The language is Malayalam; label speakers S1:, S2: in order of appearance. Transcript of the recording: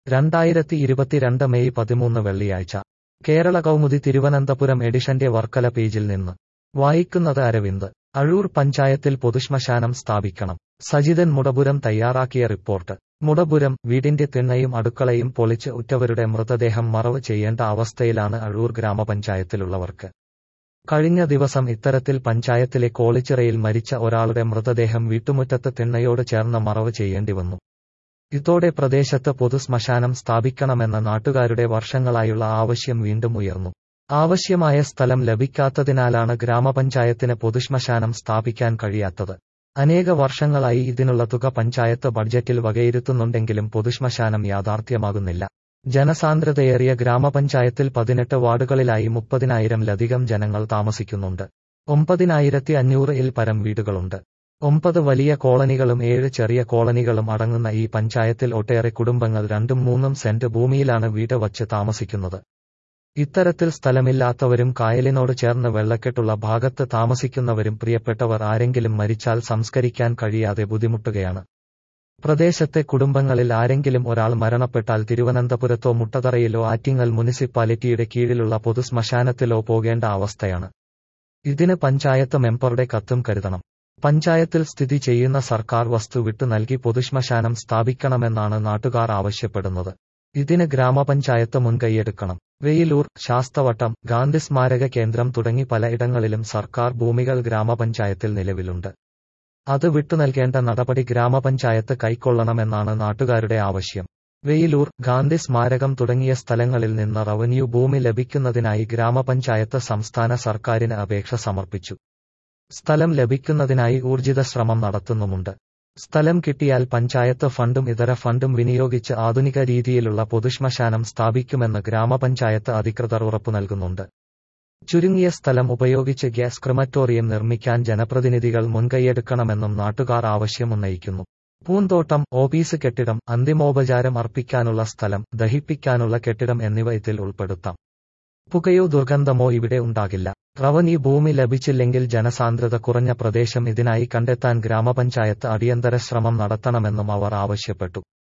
S1: രണ്ടായിരത്തി ഇരുപത്തിരണ്ട് മെയ് പതിമൂന്ന് വെള്ളിയാഴ്ച കേരള കൗമുദി തിരുവനന്തപുരം എഡിഷന്റെ വർക്കല പേജിൽ നിന്ന് വായിക്കുന്നത് അരവിന്ദ് അഴൂർ പഞ്ചായത്തിൽ പൊതുശ്മശാനം സ്ഥാപിക്കണം സജിതൻ മുടപുരം തയ്യാറാക്കിയ റിപ്പോർട്ട് മുടപുരം വീടിന്റെ തിണ്ണയും അടുക്കളയും പൊളിച്ച് ഉറ്റവരുടെ മൃതദേഹം മറവ് ചെയ്യേണ്ട അവസ്ഥയിലാണ് അഴൂർ ഗ്രാമപഞ്ചായത്തിലുള്ളവർക്ക് കഴിഞ്ഞ ദിവസം ഇത്തരത്തിൽ പഞ്ചായത്തിലെ കോളിച്ചിറയിൽ മരിച്ച ഒരാളുടെ മൃതദേഹം വീട്ടുമുറ്റത്ത് തിണ്ണയോട് ചേർന്ന് മറവ് ചെയ്യേണ്ടി വന്നു ഇതോടെ പ്രദേശത്ത് പൊതുശ്മശാനം സ്ഥാപിക്കണമെന്ന നാട്ടുകാരുടെ വർഷങ്ങളായുള്ള ആവശ്യം വീണ്ടും ഉയർന്നു ആവശ്യമായ സ്ഥലം ലഭിക്കാത്തതിനാലാണ് ഗ്രാമപഞ്ചായത്തിന് പൊതുശ്മശാനം സ്ഥാപിക്കാൻ കഴിയാത്തത് അനേക വർഷങ്ങളായി ഇതിനുള്ള തുക പഞ്ചായത്ത് ബഡ്ജറ്റിൽ വകയിരുത്തുന്നുണ്ടെങ്കിലും പൊതുശ്മശാനം യാഥാർത്ഥ്യമാകുന്നില്ല ജനസാന്ദ്രതയേറിയ ഗ്രാമപഞ്ചായത്തിൽ പതിനെട്ട് വാർഡുകളിലായി മുപ്പതിനായിരംലധികം ജനങ്ങൾ താമസിക്കുന്നുണ്ട് ഒമ്പതിനായിരത്തി അഞ്ഞൂറ് ഇൽ പരം വീടുകളുണ്ട് ഒമ്പത് വലിയ കോളനികളും ഏഴ് ചെറിയ കോളനികളും അടങ്ങുന്ന ഈ പഞ്ചായത്തിൽ ഒട്ടേറെ കുടുംബങ്ങൾ രണ്ടും മൂന്നും സെന്റ് ഭൂമിയിലാണ് വീട് വച്ച് താമസിക്കുന്നത് ഇത്തരത്തിൽ സ്ഥലമില്ലാത്തവരും കായലിനോട് ചേർന്ന് വെള്ളക്കെട്ടുള്ള ഭാഗത്ത് താമസിക്കുന്നവരും പ്രിയപ്പെട്ടവർ ആരെങ്കിലും മരിച്ചാൽ സംസ്കരിക്കാൻ കഴിയാതെ ബുദ്ധിമുട്ടുകയാണ് പ്രദേശത്തെ കുടുംബങ്ങളിൽ ആരെങ്കിലും ഒരാൾ മരണപ്പെട്ടാൽ തിരുവനന്തപുരത്തോ മുട്ടതറയിലോ ആറ്റിങ്ങൽ മുനിസിപ്പാലിറ്റിയുടെ കീഴിലുള്ള പൊതുശ്മശാനത്തിലോ പോകേണ്ട അവസ്ഥയാണ് ഇതിന് പഞ്ചായത്ത് മെമ്പറുടെ കത്തും കരുതണം പഞ്ചായത്തിൽ സ്ഥിതി ചെയ്യുന്ന സർക്കാർ വസ്തു വിട്ടു നൽകി പൊതുശ്മശാനം സ്ഥാപിക്കണമെന്നാണ് നാട്ടുകാർ ആവശ്യപ്പെടുന്നത് ഇതിന് ഗ്രാമപഞ്ചായത്ത് മുൻകൈയെടുക്കണം വെയിലൂർ ശാസ്തവട്ടം ഗാന്ധി സ്മാരക കേന്ദ്രം തുടങ്ങി പലയിടങ്ങളിലും സർക്കാർ ഭൂമികൾ ഗ്രാമപഞ്ചായത്തിൽ നിലവിലുണ്ട് അത് വിട്ടു നൽകേണ്ട നടപടി ഗ്രാമപഞ്ചായത്ത് കൈക്കൊള്ളണമെന്നാണ് നാട്ടുകാരുടെ ആവശ്യം വെയിലൂർ ഗാന്ധി സ്മാരകം തുടങ്ങിയ സ്ഥലങ്ങളിൽ നിന്ന് റവന്യൂ ഭൂമി ലഭിക്കുന്നതിനായി ഗ്രാമപഞ്ചായത്ത് സംസ്ഥാന സർക്കാരിന് അപേക്ഷ സമർപ്പിച്ചു സ്ഥലം ലഭിക്കുന്നതിനായി ഊർജിത ശ്രമം നടത്തുന്നുമുണ്ട് സ്ഥലം കിട്ടിയാൽ പഞ്ചായത്ത് ഫണ്ടും ഇതര ഫണ്ടും വിനിയോഗിച്ച് ആധുനിക രീതിയിലുള്ള പൊതുശ്മശാനം സ്ഥാപിക്കുമെന്ന് ഗ്രാമപഞ്ചായത്ത് അധികൃതർ ഉറപ്പു നൽകുന്നുണ്ട് ചുരുങ്ങിയ സ്ഥലം ഉപയോഗിച്ച് ഗ്യാസ് ക്രിമറ്റോറിയം നിർമ്മിക്കാൻ ജനപ്രതിനിധികൾ മുൻകൈയെടുക്കണമെന്നും നാട്ടുകാർ ആവശ്യമുന്നയിക്കുന്നു പൂന്തോട്ടം ഓഫീസ് കെട്ടിടം അന്തിമോപചാരം അർപ്പിക്കാനുള്ള സ്ഥലം ദഹിപ്പിക്കാനുള്ള കെട്ടിടം എന്നിവ ഇതിൽ ഉൾപ്പെടുത്താം പുകയോ ദുർഗന്ധമോ ഇവിടെ ഉണ്ടാകില്ല റവന്യൂ ഭൂമി ലഭിച്ചില്ലെങ്കിൽ ജനസാന്ദ്രത കുറഞ്ഞ പ്രദേശം ഇതിനായി കണ്ടെത്താൻ ഗ്രാമപഞ്ചായത്ത് അടിയന്തര ശ്രമം നടത്തണമെന്നും അവർ ആവശ്യപ്പെട്ടു